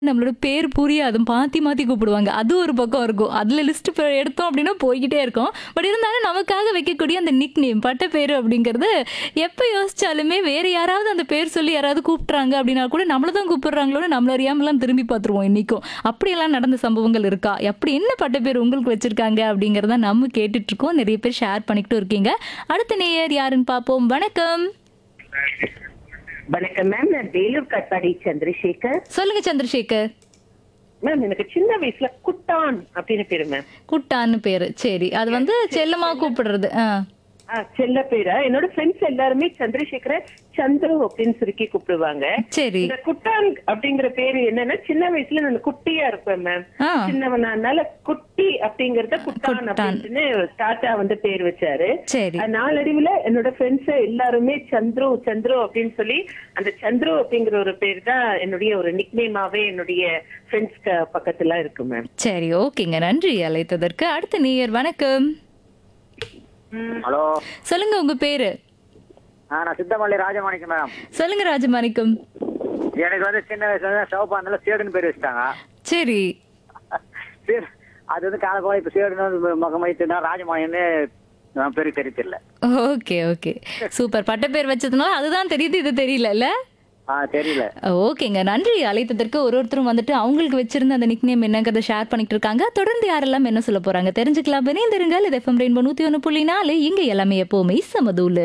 நம்மளோட பேர் புரியாது மாத்தி மாத்தி கூப்பிடுவாங்க அது ஒரு பக்கம் இருக்கும் அதுல லிஸ்ட் எடுத்தோம் அப்படின்னா போய்கிட்டே இருக்கும் பட் இருந்தாலும் நமக்காக வைக்கக்கூடிய அந்த நிக் நேம் பட்ட பேர் அப்படிங்கிறது எப்ப யோசிச்சாலுமே வேற யாராவது அந்த பேர் சொல்லி யாராவது கூப்பிட்றாங்க அப்படின்னா கூட நம்மள தான் கூப்பிடுறாங்களோன்னு நம்மள அறியாமலாம் திரும்பி பார்த்துருவோம் இன்னைக்கும் அப்படியெல்லாம் நடந்த சம்பவங்கள் இருக்கா அப்படி என்ன பட்ட பேர் உங்களுக்கு வச்சிருக்காங்க அப்படிங்கறத நம்ம கேட்டுட்டு இருக்கோம் நிறைய பேர் ஷேர் பண்ணிக்கிட்டு இருக்கீங்க அடுத்த நேயர் யாருன்னு பார்ப்போம் வணக்கம் வணக்கம் மேம் நான் வேலூர் கட்பாடி சந்திரசேகர் சொல்லுங்க சந்திரசேகர் மேம் எனக்கு சின்ன வயசுல குட்டான் அப்படின்னு பேரு மேம் குட்டான்னு பேரு சரி அது வந்து செல்லமா கூப்பிடுறது ஆ ஆ, செல்ல பேரா என்னோட ஃப்ரெண்ட்ஸ் எல்லாருமே சந்திரசேகர சந்துரு அப்படின்னு சுருக்கி கூப்பிடுவாங்க சரி இந்த குட்டான் அப்படிங்கிற பேரு என்னன்னா சின்ன வயசுல நான் குட்டியா இருப்பேன் மேம் ஆ சின்னவனால குட்டி அப்படிங்கறத குட்டான் குட்டான். அப்படின்னு தாத்தா வந்து பேர் வச்சாரு சரி அது நாளடைவுல என்னோட ஃப்ரெண்ட்ஸ் எல்லாருமே சந்துரு சந்துரு அப்படின்னு சொல்லி அந்த சந்துரு அப்படிங்கிற ஒரு பேர் தான் என்னுடைய ஒரு நிக்னேமாவே என்னுடைய ஃப்ரெண்ட்ஸ் பக்கத்துல இருக்கு மேம் சரி ஓகேங்க நன்றி அழைத்ததற்கு அடுத்த நேயர் வணக்கம் ஹலோ சொல்லுங்க உங்க பேரு ஆ நான் சித்தமல்லி ராஜமாணிக்கம் மேடம் சொல்லுங்க ராஜமாணிக்கம் எனக்கு வந்து சின்ன வயசுல இருந்து சிவப்பாந்தால சேடுன்னு பேர் வச்சுட்டாங்க சரி சேடு அது வந்து கால போல இப்ப சேடுன்னு வந்து முகம் வைத்துனா ராஜமாணின்னு நான் பேருக்கு தெரிய தெரியல ஓகே ஓகே சூப்பர் பட்ட பேர் வச்சதுனால அதுதான் தெரியுது இது தெரியல ஆ தெரியல ஓகேங்க நன்றி அழைத்ததற்கு ஒரு ஒருத்தரும் வந்துட்டு அவங்களுக்கு வச்சிருந்த அந்த நிக்னேம் என்னங்கிறத ஷேர் பண்ணிட்டு இருக்காங்க தொடர்ந்து யாரெல்லாம் என்ன சொல்ல போறாங்க தெரிஞ்சுக்கலாம் இணைந்திருங்கள் இது எஃப்எம் ரெயின்போ நூத்தி ஒன்று புள்ளி நாலு இங்க எல்லாமே எப்பவுமே சமதூலு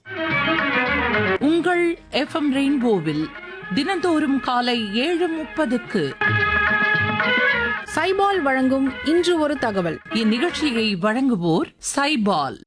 உங்கள் எஃப்எம் ரெயின்போவில் தினந்தோறும் காலை ஏழு முப்பதுக்கு சைபால் வழங்கும் இன்று ஒரு தகவல் இந்நிகழ்ச்சியை வழங்குவோர் சைபால்